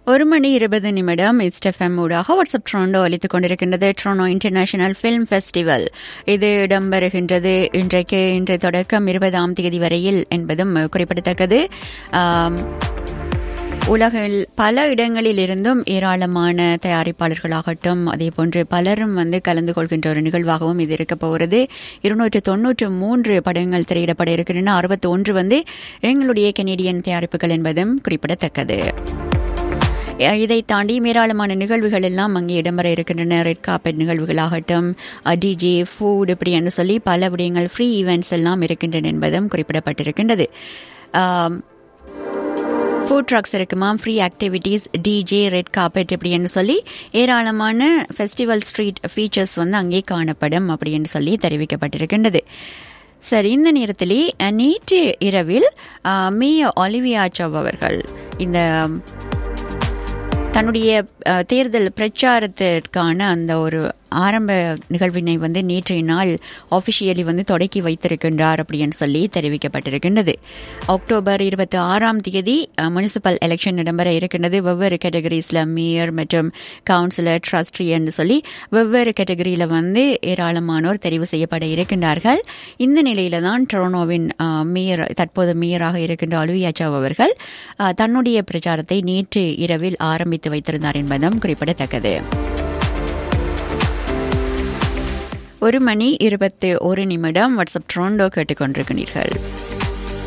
ஒரு மணி இருபது நிமிடம் இஸ்டெஃப்எம் ஊடாக வாட்ஸ்அப் ட்ரோண்டோ அளித்துக் கொண்டிருக்கின்றது ட்ரோனோ இன்டர்நேஷனல் ஃபிலிம் ஃபெஸ்டிவல் இது இடம்பெறுகின்றது இன்றைக்கு இன்றைய தொடக்கம் இருபதாம் தேதி வரையில் என்பதும் குறிப்பிடத்தக்கது ஆம், உலகில் பல இடங்களில் இருந்தும் ஏராளமான தயாரிப்பாளர்களாகட்டும் அதே போன்று பலரும் வந்து கலந்து கொள்கின்ற ஒரு நிகழ்வாகவும் இது இருக்க போகிறது இருநூற்று தொன்னூற்று மூன்று படங்கள் திரையிடப்பட இருக்கின்றன அறுபத்தி ஒன்று வந்து எங்களுடைய கெனடியன் தயாரிப்புகள் என்பதும் குறிப்பிடத்தக்கது இதை தாண்டி ஏராளமான நிகழ்வுகள் எல்லாம் அங்கே இடம்பெற இருக்கின்றன ரெட் கார்பெட் நிகழ்வுகளாகட்டும் டிஜே ஃபுட் இப்படி என்று சொல்லி பல விடயங்கள் ஃப்ரீ ஈவெண்ட்ஸ் எல்லாம் இருக்கின்றன என்பதும் குறிப்பிடப்பட்டிருக்கின்றது ஆம், ஃபுட் ட்ரக்ஸ் இருக்குமா free activities DJ red carpet இப்படின்னு சொல்லி ஏராளமான ஃபெஸ்டிவல் ஸ்ட்ரீட் ஃபீச்சர்ஸ் வந்து அங்கே காணப்படும் அப்படின்னு சொல்லி தெரிவிக்கப்பட்டிருக்கின்றது சரி இந்த நேரத்திலே அஹ், நேற்று இரவில் அஹ், மிய ஒலிவியா சவ் அவர்கள் இந்த தன்னுடைய அஹ், தேர்தல் பிரச்சாரத்திற்கான அந்த ஒரு ஆரம்ப நிகழ்வினை வந்து நேற்றைய நாள் ஆஃபிஷியலி வந்து தொடக்கி வைத்திருக்கின்றார் அப்படின்னு சொல்லி தெரிவிக்கப்பட்டிருக்கின்றது அக்டோபர் இருபத்தி ஆறாம் தேதி முனிசிபல் எலெக்ஷன் இடம்பெற இருக்கின்றது வெவ்வேறு கேட்டகரிஸில் மேயர் மற்றும் கவுன்சிலர் ட்ரஸ்டி என்று சொல்லி வெவ்வேறு கேட்டகரியில் வந்து ஏராளமானோர் தெரிவு செய்யப்பட இருக்கின்றார்கள் இந்த நிலையில தான் டொரோனோவின் அஹ், மேயர் தற்போது மேயராக இருக்கின்ற அலுவியாச்சாவ் அவர்கள் அஹ், தன்னுடைய பிரச்சாரத்தை நேற்று இரவில் ஆரம்பித்து வைத்திருந்தார் என்பதும் குறிப்பிடத்தக்கது ஒரு மணி இருபத்தி ஒரு நிமிடம் வாட்ஸ்அப் ட்ரோண்டோ கேட்டுக்கொண்டிருக்கிறீர்கள்